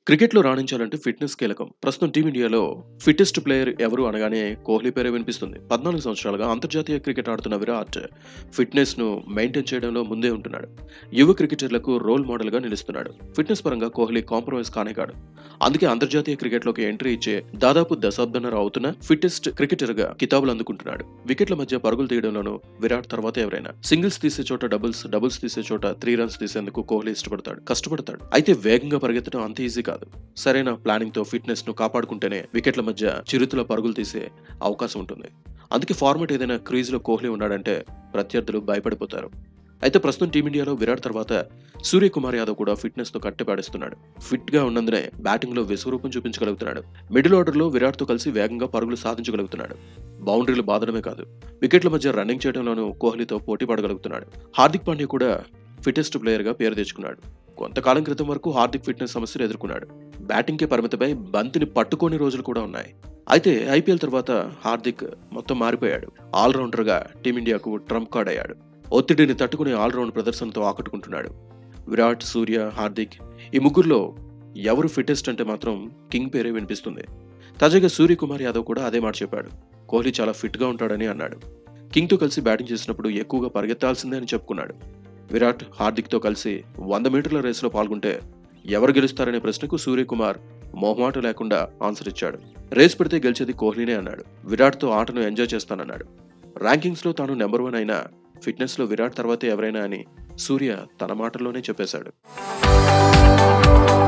క్రికెట్లో రాణించాలంటే ఫిట్నెస్ కీలకం ప్రస్తుతం టీమిండియాలో ఫిట్టెస్ట్ ప్లేయర్ ఎవరు అనగానే కోహ్లీ పేరే వినిపిస్తుంది పద్నాలుగు సంవత్సరాలుగా అంతర్జాతీయ క్రికెట్ ఆడుతున్న విరాట్ ఫిట్నెస్ ను మెయింటైన్ చేయడంలో ముందే ఉంటున్నాడు యువ క్రికెటర్లకు రోల్ మోడల్ గా నిలుస్తున్నాడు ఫిట్నెస్ పరంగా కోహ్లీ కాంప్రమైజ్ కానే కాడు అందుకే అంతర్జాతీయ క్రికెట్లోకి ఎంట్రీ ఇచ్చే దాదాపు దశాబ్దన్నర అవుతున్న ఫిట్టెస్ట్ క్రికెటర్ గా కితాబులు అందుకుంటున్నాడు వికెట్ల మధ్య పరుగులు తీయడంలోనూ విరాట్ తర్వాత ఎవరైనా సింగిల్స్ తీసే చోట డబుల్స్ డబుల్స్ తీసే చోట త్రీ రన్స్ తీసేందుకు కోహ్లీ ఇష్టపడతాడు కష్టపడతాడు అయితే వేగంగా పరిగెత్తడం అంత ఈజీ కాదు సరైన ప్లానింగ్ తో ఫిట్నెస్ ను కాపాడుకుంటేనే వికెట్ల మధ్య చిరుతుల పరుగులు తీసే అవకాశం ఉంటుంది అందుకే ఫార్మేట్ ఏదైనా క్రీజ్ లో కోహ్లీ ఉన్నాడంటే ప్రత్యర్థులు భయపడిపోతారు అయితే ప్రస్తుతం టీమిండియాలో విరాట్ తర్వాత సూర్యకుమార్ యాదవ్ కూడా ఫిట్నెస్ తో కట్టిపాడేస్తున్నాడు ఫిట్ గా ఉన్నందునే బ్యాటింగ్ లో విశ్వరూపం చూపించగలుగుతున్నాడు మిడిల్ ఆర్డర్ లో విరాట్ తో కలిసి వేగంగా పరుగులు సాధించగలుగుతున్నాడు బౌండరీలు బాదడమే కాదు వికెట్ల మధ్య రన్నింగ్ చేయడంలోనూ కోహ్లీతో పోటీ పడగలుగుతున్నాడు హార్దిక్ పాండ్యా కూడా ఫిటెస్ట్ ప్లేయర్ గా పేరు తెచ్చుకున్నాడు కొంతకాలం క్రితం వరకు హార్దిక్ ఫిట్నెస్ సమస్యలు ఎదుర్కొన్నాడు బ్యాటింగ్ కి పరిమితమై బంతిని పట్టుకోని రోజులు కూడా ఉన్నాయి అయితే ఐపీఎల్ తర్వాత హార్దిక్ మొత్తం మారిపోయాడు ఆల్రౌండర్ గా టీమిండియాకు ట్రంప్ కార్డ్ అయ్యాడు ఒత్తిడిని తట్టుకునే ఆల్రౌండ్ ప్రదర్శనతో ఆకట్టుకుంటున్నాడు విరాట్ సూర్య హార్దిక్ ఈ ముగ్గురులో ఎవరు ఫిట్టెస్ట్ అంటే మాత్రం కింగ్ పేరే వినిపిస్తుంది తాజాగా సూర్యకుమార్ యాదవ్ కూడా అదే మాట చెప్పాడు కోహ్లీ చాలా ఫిట్ గా ఉంటాడని అన్నాడు కింగ్ తో కలిసి బ్యాటింగ్ చేసినప్పుడు ఎక్కువగా పరిగెత్తాల్సిందే అని చెప్పుకున్నాడు విరాట్ హార్దిక్ తో కలిసి వంద మీటర్ల రేసులో పాల్గొంటే ఎవరు గెలుస్తారనే ప్రశ్నకు సూర్యకుమార్ మొహమాట లేకుండా ఆన్సర్ ఇచ్చాడు రేస్ పెడితే గెలిచేది కోహ్లీనే అన్నాడు విరాట్ తో ఆటను ఎంజాయ్ చేస్తానన్నాడు ర్యాంకింగ్స్ లో తాను నెంబర్ వన్ అయినా ఫిట్నెస్ లో విరాట్ తర్వాతే ఎవరైనా అని సూర్య తన మాటల్లోనే చెప్పేశాడు